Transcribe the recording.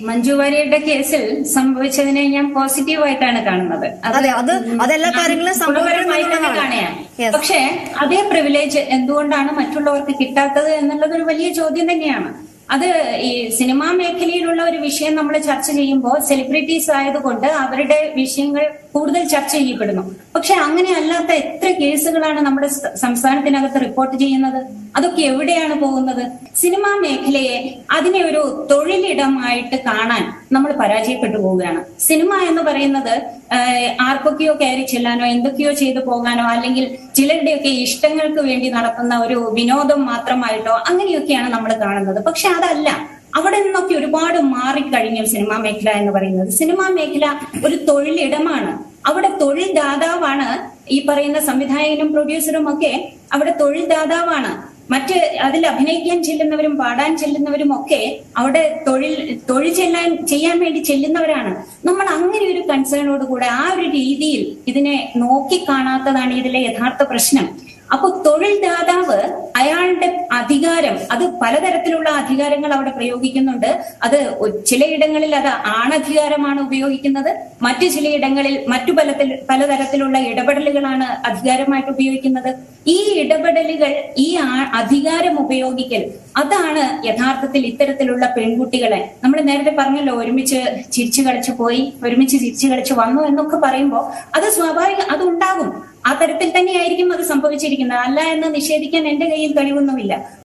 മഞ്ജു വാര്യരുടെ കേസിൽ സംഭവിച്ചതിനെ ഞാൻ പോസിറ്റീവായിട്ടാണ് കാണുന്നത് അതെ, അത് അതെല്ലാ കാര്യങ്ങളും ഗുണപരമായി തന്നെ സംഭവിക്കുന്നുള്ളതാണ്. കാണുകയാണ് Yes. പക്ഷേ അതേ പ്രിവിലേജ് എന്തുകൊണ്ടാണ് മറ്റുള്ളവർക്ക് കിട്ടാത്തത് എന്നുള്ളത് ഒരു വലിയ ചോദ്യം തന്നെയാണ് അത് ഈ സിനിമാ മേഖലയിലുള്ള ഒരു വിഷയം നമ്മൾ ചർച്ച ചെയ്യുമ്പോൾ സെലിബ്രിറ്റീസ് ആയതുകൊണ്ട് അവരുടെ വിഷയങ്ങൾ കൂടുതൽ ചർച്ച ചെയ്യപ്പെടുന്നു പക്ഷെ അങ്ങനെ അല്ലാത്ത എത്ര കേസുകളാണ് നമ്മുടെ സ- സംസ്ഥാനത്തിനകത്ത് റിപ്പോർട്ട് ചെയ്യുന്നത് അതൊക്കെ എവിടെയാണ് പോകുന്നത് സിനിമാ മേഖലയെ അതിനെ ഒരു തൊഴിലിടമായിട്ട് കാണാൻ നമ്മൾ പരാജയപ്പെട്ടു പോവുകയാണ് സിനിമ എന്ന് പറയുന്നത് ആഹ്, ആർക്കൊക്കെയോ കയറി ചെല്ലാനോ എന്തൊക്കെയോ ചെയ്തു പോകാനോ അല്ലെങ്കിൽ ചിലരുടെയൊക്കെ ഇഷ്ടങ്ങൾക്ക് വേണ്ടി നടത്തുന്ന ഒരു വിനോദം മാത്രമായിട്ടോ അങ്ങനെയൊക്കെയാണ് നമ്മൾ കാണുന്നത് പക്ഷെ അതല്ല അവിടെ നിന്നൊക്കെ ഒരുപാട് മാറിക്കഴിഞ്ഞു സിനിമാ മേഖല എന്ന് പറയുന്നത് സിനിമാ മേഖല ഒരു തൊഴിലിടമാണ് അവിടെ തൊഴിൽ ദാതാവാണ് ഈ പറയുന്ന സംവിധായകനും പ്രൊഡ്യൂസറും ഒക്കെ അവിടെ തൊഴിൽ ദാതാവാണ് മറ്റ് അതിൽ അഭിനയിക്കാൻ ചെല്ലുന്നവരും പാടാൻ ചെല്ലുന്നവരും ഒക്കെ അവിടെ തൊഴിൽ തൊഴിൽ ചെല്ലാൻ ചെയ്യാൻ വേണ്ടി ചെല്ലുന്നവരാണ് നമ്മൾ അങ്ങനെ ഒരു കൺസേണോട് കൂടെ ആ ഒരു രീതിയിൽ ഇതിനെ നോക്കിക്കാണാത്തതാണ് ഇതിലെ യഥാർത്ഥ പ്രശ്നം അപ്പൊ തൊഴിൽ ദാതാവ് അയാളുടെ അധികാരം അത് പലതരത്തിലുള്ള അധികാരങ്ങൾ അവിടെ പ്രയോഗിക്കുന്നുണ്ട് അത് ഒ- ചിലയിടങ്ങളിൽ അത് ആണധികാരമാണ് ഉപയോഗിക്കുന്നത് മറ്റു ചിലയിടങ്ങളിൽ മറ്റു പലത്തിൽ പലതരത്തിലുള്ള ഇടപെടലുകളാണ് അധികാരമായിട്ട് ഉപയോഗിക്കുന്നത് ഈ ഇടപെടലുകൾ ഈ ആ- അധികാരം ഉപയോഗിക്കൽ അതാണ് യഥാർത്ഥത്തിൽ ഇത്തരത്തിലുള്ള പെൺകുട്ടികളെ നമ്മൾ നേരത്തെ പറഞ്ഞല്ലോ ഒരുമിച്ച് ചിരിച്ചു കളിച്ചു പോയി ഒരുമിച്ച് ചിരിച്ചു കളിച്ചു വന്നു എന്നൊക്കെ പറയുമ്പോൾ അത് സ്വാഭാവിക അത് ഉണ്ടാകും ആ തരത്തിൽ തന്നെയായിരിക്കും അത് സംഭവിച്ചിരിക്കുന്നത് അല്ല എന്ന് നിഷേധിക്കാൻ എന്റെ കയ്യിൽ കഴിവൊന്നുമില്ല